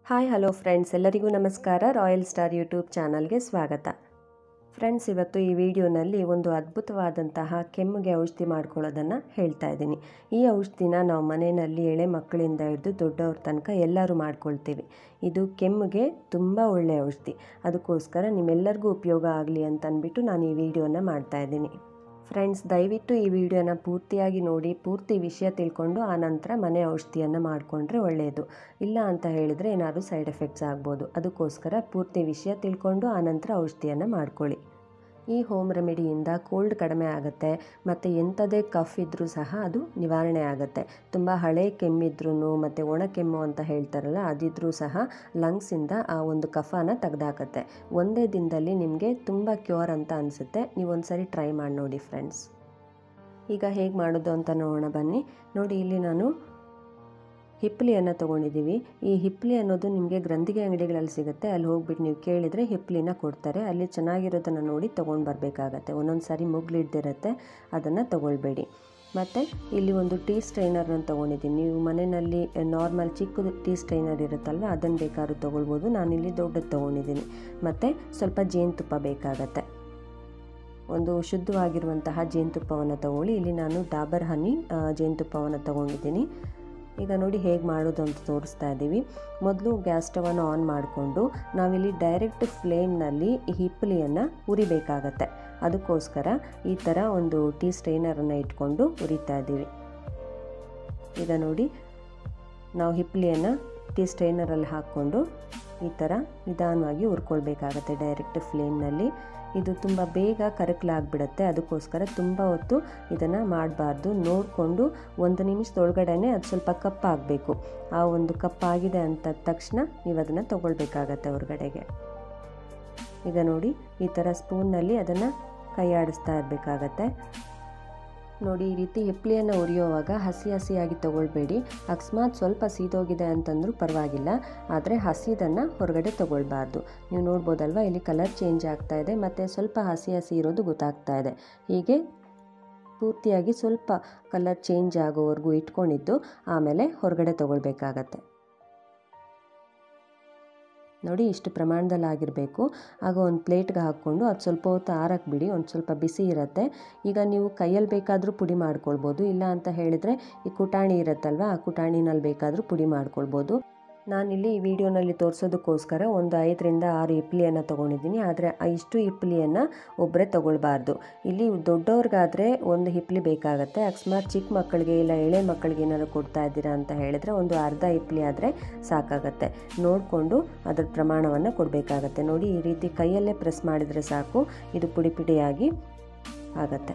hi hello friends ಎಲ್ಲರಿಗೂ ನಮಸ್ಕಾರ royal star YouTube ಚಾನಲ್ಗೆ ಸ್ವಾಗತ ಫ್ರೆಂಡ್ಸ್ ಇವತ್ತು ಈ ವಿಡಿಯೋನಲ್ಲಿ ಒಂದು ಅದ್ಭುತವಾದಂತಹ ಕೆಮ್ಮಿಗೆ ಔಷಧಿ ಮಾಡ್ಕೊಳ್ಳೋದನ್ನು ಹೇಳ್ತಾ ಇದ್ದೀನಿ ಈ ಔಷಧಿನ ನಾವು ಮನೆಯಲ್ಲಿ ಎಳೆ ಮಕ್ಕಳಿಂದ ಹಿಡಿದು ದೊಡ್ಡವ್ರ ತನಕ ಎಲ್ಲರೂ ಮಾಡ್ಕೊಳ್ತೀವಿ ಇದು ಕೆಮ್ಮಿಗೆ ತುಂಬ ಒಳ್ಳೆಯ ಔಷಧಿ ಅದಕ್ಕೋಸ್ಕರ ನಿಮ್ಮೆಲ್ಲರಿಗೂ ಉಪಯೋಗ ಆಗಲಿ ಅಂತ ಅಂದ್ಬಿಟ್ಟು ನಾನು ಈ ವಿಡಿಯೋನ ಮಾಡ್ತಾ ಇದ್ದೀನಿ ಫ್ರೆಂಡ್ಸ್ ದಯವಿಟ್ಟು ಈ ವಿಡಿಯೋನ ಪೂರ್ತಿಯಾಗಿ ನೋಡಿ ಪೂರ್ತಿ ವಿಷಯ ತಿಳ್ಕೊಂಡು ಆ ನಂತರ ಮನೆ ಔಷಧಿಯನ್ನು ಮಾಡಿಕೊಂಡ್ರೆ ಒಳ್ಳೆಯದು ಇಲ್ಲ ಅಂತ ಹೇಳಿದರೆ ಏನಾದರೂ ಸೈಡ್ ಎಫೆಕ್ಟ್ಸ್ ಆಗ್ಬೋದು ಅದಕ್ಕೋಸ್ಕರ ಪೂರ್ತಿ ವಿಷಯ ತಿಳ್ಕೊಂಡು ಆ ನಂತರ ಔಷಧಿಯನ್ನು ಮಾಡ್ಕೊಳ್ಳಿ ಈ ಹೋಮ್ ರೆಮಿಡಿಯಿಂದ ಕೋಲ್ಡ್ ಕಡಿಮೆ ಆಗುತ್ತೆ ಮತ್ತು ಎಂಥದೇ ಕಫ್ ಇದ್ದರೂ ಸಹ ಅದು ನಿವಾರಣೆ ಆಗುತ್ತೆ ತುಂಬ ಹಳೆ ಕೆಮ್ಮಿದ್ರೂ ಮತ್ತು ಒಣ ಕೆಮ್ಮು ಅಂತ ಹೇಳ್ತಾರಲ್ಲ ಅದಿದ್ರೂ ಸಹ ಲಂಗ್ಸಿಂದ ಆ ಒಂದು ಕಫನ ತೆಗೆದಾಕತ್ತೆ ಒಂದೇ ದಿನದಲ್ಲಿ ನಿಮಗೆ ತುಂಬ ಕ್ಯೂರ್ ಅಂತ ಅನಿಸುತ್ತೆ ನೀವು ಒಂದ್ಸರಿ ಟ್ರೈ ಮಾಡಿ ನೋಡಿ ಫ್ರೆಂಡ್ಸ್ ಈಗ ಹೇಗೆ ಮಾಡೋದು ಅಂತ ನೋಡೋಣ ಬನ್ನಿ ನೋಡಿ ಇಲ್ಲಿ ನಾನು ಹಿಪ್ಲಿಯನ್ನು ತೊಗೊಂಡಿದ್ದೀವಿ ಈ ಹಿಪ್ಲಿ ಅನ್ನೋದು ನಿಮಗೆ ಗ್ರಂಥಿಗೆ ಅಂಗಡಿಗಳಲ್ಲಿ ಸಿಗುತ್ತೆ ಅಲ್ಲಿ ಹೋಗ್ಬಿಟ್ಟು ನೀವು ಕೇಳಿದರೆ ಹಿಪ್ಲಿನ ಕೊಡ್ತಾರೆ ಅಲ್ಲಿ ಚೆನ್ನಾಗಿರೋದನ್ನು ನೋಡಿ ತೊಗೊಂಡು ಬರಬೇಕಾಗತ್ತೆ ಒಂದೊಂದು ಸಾರಿ ಮುಗ್ಲಿಡ್ದಿರುತ್ತೆ ಅದನ್ನು ತೊಗೊಳ್ಬೇಡಿ ಮತ್ತು ಇಲ್ಲಿ ಒಂದು ಟೀ ಸ್ಟ್ರೈನರ್ನ ತೊಗೊಂಡಿದ್ದೀನಿ ನೀವು ಮನೆಯಲ್ಲಿ ನಾರ್ಮಲ್ ಚಿಕ್ಕದು ಟೀ ಸ್ಟ್ರೈನರ್ ಇರುತ್ತಲ್ವ ಅದನ್ನು ಬೇಕಾದ್ರೂ ತೊಗೊಳ್ಬೋದು ನಾನಿಲ್ಲಿ ದೊಡ್ಡದು ತೊಗೊಂಡಿದ್ದೀನಿ ಮತ್ತು ಸ್ವಲ್ಪ ಜೇನುತುಪ್ಪ ಬೇಕಾಗತ್ತೆ ಒಂದು ಶುದ್ಧವಾಗಿರುವಂತಹ ಜೇನುತುಪ್ಪವನ್ನು ತಗೊಳ್ಳಿ ಇಲ್ಲಿ ನಾನು ಡಾಬರ್ ಹನಿ ಜೇನುತುಪ್ಪವನ್ನು ತೊಗೊಂಡಿದ್ದೀನಿ ಈಗ ನೋಡಿ ಹೇಗೆ ಮಾಡೋದು ಅಂತ ತೋರಿಸ್ತಾ ಇದ್ದೀವಿ ಮೊದಲು ಗ್ಯಾಸ್ ಸ್ಟವನ್ನು ಆನ್ ಮಾಡಿಕೊಂಡು ನಾವಿಲ್ಲಿ ಡೈರೆಕ್ಟ್ ಫ್ಲೇಮ್ನಲ್ಲಿ ಈ ಹಿಪ್ಪಲಿಯನ್ನು ಉರಿಬೇಕಾಗತ್ತೆ ಅದಕ್ಕೋಸ್ಕರ ಈ ಥರ ಒಂದು ಟೀ ಸ್ಟ್ರೈನರನ್ನು ಇಟ್ಕೊಂಡು ಉರಿತಾ ಇದ್ದೀವಿ ಈಗ ನೋಡಿ ನಾವು ಹಿಪ್ಪಲಿಯನ್ನು ಟೀ ಸ್ಟ್ರೈನರಲ್ಲಿ ಹಾಕ್ಕೊಂಡು ಈ ಥರ ನಿಧಾನವಾಗಿ ಹುರ್ಕೊಳ್ಬೇಕಾಗತ್ತೆ ಡೈರೆಕ್ಟ್ ಫ್ಲೇಮ್ನಲ್ಲಿ ಇದು ತುಂಬ ಬೇಗ ಕರಕಲಾಗ್ಬಿಡುತ್ತೆ ಅದಕ್ಕೋಸ್ಕರ ತುಂಬ ಹೊತ್ತು ಇದನ್ನು ಮಾಡಬಾರ್ದು ನೋಡಿಕೊಂಡು ಒಂದು ನಿಮಿಷದೊಳಗಡೆ ಅದು ಸ್ವಲ್ಪ ಕಪ್ಪಾಗಬೇಕು ಆ ಒಂದು ಕಪ್ಪಾಗಿದೆ ಅಂತ ತಕ್ಷಣ ನೀವು ಅದನ್ನು ತೊಗೊಳ್ಬೇಕಾಗತ್ತೆ ಹೊರಗಡೆಗೆ ಈಗ ನೋಡಿ ಈ ಥರ ಸ್ಪೂನ್ನಲ್ಲಿ ಅದನ್ನು ಕೈಯಾಡಿಸ್ತಾ ಇರಬೇಕಾಗತ್ತೆ ನೋಡಿ ಈ ರೀತಿ ಹಿಪ್ಲಿಯನ್ನು ಉರಿಯೋವಾಗ ಹಸಿ ಹಸಿಯಾಗಿ ತೊಗೊಳ್ಬೇಡಿ ಅಕಸ್ಮಾತ್ ಸ್ವಲ್ಪ ಸೀದೋಗಿದೆ ಅಂತಂದ್ರೂ ಪರವಾಗಿಲ್ಲ ಆದರೆ ಹಸಿದನ್ನು ಹೊರಗಡೆ ತೊಗೊಳ್ಬಾರ್ದು ನೀವು ನೋಡ್ಬೋದಲ್ವ ಇಲ್ಲಿ ಕಲರ್ ಚೇಂಜ್ ಆಗ್ತಾ ಇದೆ ಮತ್ತು ಸ್ವಲ್ಪ ಹಸಿ ಹಸಿ ಇರೋದು ಗೊತ್ತಾಗ್ತಾ ಇದೆ ಹೀಗೆ ಪೂರ್ತಿಯಾಗಿ ಸ್ವಲ್ಪ ಕಲರ್ ಚೇಂಜ್ ಆಗೋವರೆಗೂ ಇಟ್ಕೊಂಡಿದ್ದು ಆಮೇಲೆ ಹೊರಗಡೆ ತೊಗೊಳ್ಬೇಕಾಗತ್ತೆ ನೋಡಿ ಇಷ್ಟು ಪ್ರಮಾಣದಲ್ಲಿ ಆಗಿರಬೇಕು ಆಗ ಒಂದು ಪ್ಲೇಟ್ಗೆ ಹಾಕ್ಕೊಂಡು ಅದು ಸ್ವಲ್ಪ ಹೊತ್ತು ಆರಕ್ಕೆ ಬಿಡಿ ಒಂದು ಸ್ವಲ್ಪ ಬಿಸಿ ಇರುತ್ತೆ ಈಗ ನೀವು ಕೈಯಲ್ಲಿ ಬೇಕಾದರೂ ಪುಡಿ ಮಾಡ್ಕೊಳ್ಬೋದು ಇಲ್ಲ ಅಂತ ಹೇಳಿದರೆ ಈ ಕುಟಾಣಿ ಇರುತ್ತಲ್ವ ಆ ಕುಟಾಣಿನಲ್ಲಿ ಬೇಕಾದರೂ ಪುಡಿ ಮಾಡ್ಕೊಳ್ಬೋದು ನಾನಿಲ್ಲಿ ಈ ವಿಡಿಯೋನಲ್ಲಿ ತೋರಿಸೋದಕ್ಕೋಸ್ಕರ ಒಂದು ಐದರಿಂದ ಆರು ಇಪ್ಲಿಯನ್ನು ತೊಗೊಂಡಿದ್ದೀನಿ ಆದರೆ ಇಷ್ಟು ಇಪ್ಲಿಯನ್ನು ಒಬ್ಬರೇ ತೊಗೊಳ್ಬಾರ್ದು ಇಲ್ಲಿ ದೊಡ್ಡವ್ರಿಗಾದರೆ ಒಂದು ಹಿಪ್ಲಿ ಬೇಕಾಗುತ್ತೆ ಅಕಸ್ಮಾತ್ ಚಿಕ್ಕ ಮಕ್ಕಳಿಗೆ ಇಲ್ಲ ಎಳೆ ಮಕ್ಕಳಿಗೆ ಏನಾದ್ರು ಕೊಡ್ತಾ ಇದ್ದೀರಾ ಅಂತ ಹೇಳಿದ್ರೆ ಒಂದು ಅರ್ಧ ಇಪ್ಲಿ ಆದರೆ ಸಾಕಾಗತ್ತೆ ನೋಡಿಕೊಂಡು ಅದರ ಪ್ರಮಾಣವನ್ನು ಕೊಡಬೇಕಾಗತ್ತೆ ನೋಡಿ ಈ ರೀತಿ ಕೈಯಲ್ಲೇ ಪ್ರೆಸ್ ಮಾಡಿದರೆ ಸಾಕು ಇದು ಪುಡಿ ಪುಡಿಯಾಗಿ ಆಗತ್ತೆ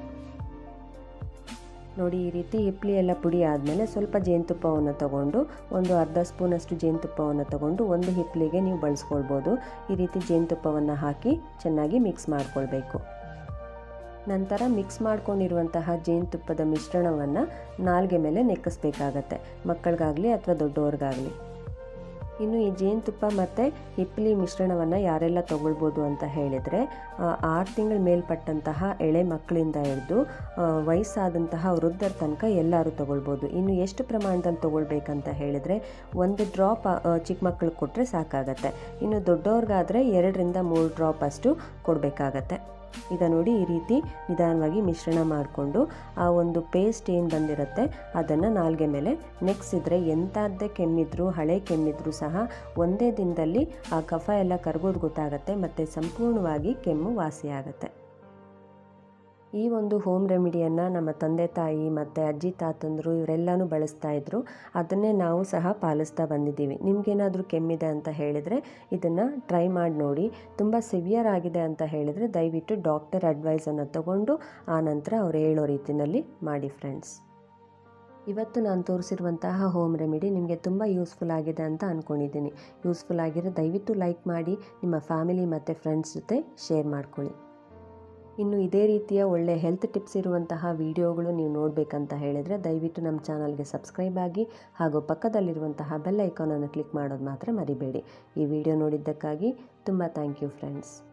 ನೋಡಿ ಈ ರೀತಿ ಹಿಪ್ಲಿ ಎಲ್ಲ ಪುಡಿ ಆದಮೇಲೆ ಸ್ವಲ್ಪ ಜೇನುತುಪ್ಪವನ್ನು ತಗೊಂಡು ಒಂದು ಅರ್ಧ ಸ್ಪೂನಷ್ಟು ಜೇನುತುಪ್ಪವನ್ನು ತಗೊಂಡು ಒಂದು ಹಿಪ್ಲಿಗೆ ನೀವು ಬಳಸ್ಕೊಳ್ಬೋದು ಈ ರೀತಿ ಜೇನುತುಪ್ಪವನ್ನು ಹಾಕಿ ಚೆನ್ನಾಗಿ ಮಿಕ್ಸ್ ಮಾಡಿಕೊಳ್ಬೇಕು ನಂತರ ಮಿಕ್ಸ್ ಮಾಡ್ಕೊಂಡಿರುವಂತಹ ಜೇನುತುಪ್ಪದ ಮಿಶ್ರಣವನ್ನು ನಾಲ್ಗೆ ಮೇಲೆ ನೆಕ್ಕಿಸ್ಬೇಕಾಗತ್ತೆ ಮಕ್ಕಳಿಗಾಗಲಿ ಅಥವಾ ದೊಡ್ಡವ್ರಿಗಾಗಲಿ ಇನ್ನು ಈ ಜೇನುತುಪ್ಪ ಮತ್ತು ಹಿಪ್ಪಲಿ ಮಿಶ್ರಣವನ್ನು ಯಾರೆಲ್ಲ ತೊಗೊಳ್ಬೋದು ಅಂತ ಹೇಳಿದರೆ ಆರು ತಿಂಗಳ ಮೇಲ್ಪಟ್ಟಂತಹ ಎಳೆ ಮಕ್ಕಳಿಂದ ಹಿಡಿದು ವಯಸ್ಸಾದಂತಹ ವೃದ್ಧರ ತನಕ ಎಲ್ಲರೂ ತೊಗೊಳ್ಬೋದು ಇನ್ನು ಎಷ್ಟು ಪ್ರಮಾಣದಲ್ಲಿ ತೊಗೊಳ್ಬೇಕಂತ ಹೇಳಿದರೆ ಒಂದು ಡ್ರಾಪ್ ಚಿಕ್ಕ ಮಕ್ಕಳಿಗೆ ಕೊಟ್ಟರೆ ಸಾಕಾಗತ್ತೆ ಇನ್ನು ದೊಡ್ಡವ್ರಿಗಾದರೆ ಎರಡರಿಂದ ಮೂರು ಡ್ರಾಪ್ ಅಷ್ಟು ಕೊಡಬೇಕಾಗತ್ತೆ ಈಗ ನೋಡಿ ಈ ರೀತಿ ನಿಧಾನವಾಗಿ ಮಿಶ್ರಣ ಮಾಡಿಕೊಂಡು ಆ ಒಂದು ಪೇಸ್ಟ್ ಏನು ಬಂದಿರುತ್ತೆ ಅದನ್ನು ನಾಲ್ಗೆ ಮೇಲೆ ನೆಕ್ಸಿದ್ರೆ ಎಂಥದ್ದೇ ಕೆಮ್ಮಿದ್ರು ಹಳೆ ಕೆಮ್ಮಿದ್ರು ಸಹ ಒಂದೇ ದಿನದಲ್ಲಿ ಆ ಕಫ ಎಲ್ಲ ಕರಗೋದು ಗೊತ್ತಾಗುತ್ತೆ ಮತ್ತು ಸಂಪೂರ್ಣವಾಗಿ ಕೆಮ್ಮು ವಾಸಿಯಾಗುತ್ತೆ ಈ ಒಂದು ಹೋಮ್ ರೆಮಿಡಿಯನ್ನು ನಮ್ಮ ತಂದೆ ತಾಯಿ ಮತ್ತು ಅಜ್ಜಿ ತಾತಂದರು ಇವರೆಲ್ಲನೂ ಬಳಸ್ತಾ ಇದ್ರು ಅದನ್ನೇ ನಾವು ಸಹ ಪಾಲಿಸ್ತಾ ಬಂದಿದ್ದೀವಿ ನಿಮಗೇನಾದರೂ ಕೆಮ್ಮಿದೆ ಅಂತ ಹೇಳಿದರೆ ಇದನ್ನು ಟ್ರೈ ಮಾಡಿ ನೋಡಿ ತುಂಬ ಸಿವಿಯರ್ ಆಗಿದೆ ಅಂತ ಹೇಳಿದರೆ ದಯವಿಟ್ಟು ಡಾಕ್ಟರ್ ಅಡ್ವೈಸನ್ನು ತಗೊಂಡು ಆ ನಂತರ ಅವ್ರು ಹೇಳೋ ರೀತಿಯಲ್ಲಿ ಮಾಡಿ ಫ್ರೆಂಡ್ಸ್ ಇವತ್ತು ನಾನು ತೋರಿಸಿರುವಂತಹ ಹೋಮ್ ರೆಮಿಡಿ ನಿಮಗೆ ತುಂಬ ಯೂಸ್ಫುಲ್ ಆಗಿದೆ ಅಂತ ಅಂದ್ಕೊಂಡಿದ್ದೀನಿ ಯೂಸ್ಫುಲ್ ಆಗಿರೋ ದಯವಿಟ್ಟು ಲೈಕ್ ಮಾಡಿ ನಿಮ್ಮ ಫ್ಯಾಮಿಲಿ ಮತ್ತು ಫ್ರೆಂಡ್ಸ್ ಜೊತೆ ಶೇರ್ ಮಾಡ್ಕೊಳ್ಳಿ ಇನ್ನು ಇದೇ ರೀತಿಯ ಒಳ್ಳೆ ಹೆಲ್ತ್ ಟಿಪ್ಸ್ ಇರುವಂತಹ ವಿಡಿಯೋಗಳು ನೀವು ನೋಡಬೇಕಂತ ಹೇಳಿದರೆ ದಯವಿಟ್ಟು ನಮ್ಮ ಚಾನಲ್ಗೆ ಸಬ್ಸ್ಕ್ರೈಬ್ ಆಗಿ ಹಾಗೂ ಪಕ್ಕದಲ್ಲಿರುವಂತಹ ಬೆಲ್ ಐಕಾನನ್ನು ಕ್ಲಿಕ್ ಮಾಡೋದು ಮಾತ್ರ ಮರಿಬೇಡಿ ಈ ವಿಡಿಯೋ ನೋಡಿದ್ದಕ್ಕಾಗಿ ತುಂಬ ಥ್ಯಾಂಕ್ ಯು ಫ್ರೆಂಡ್ಸ್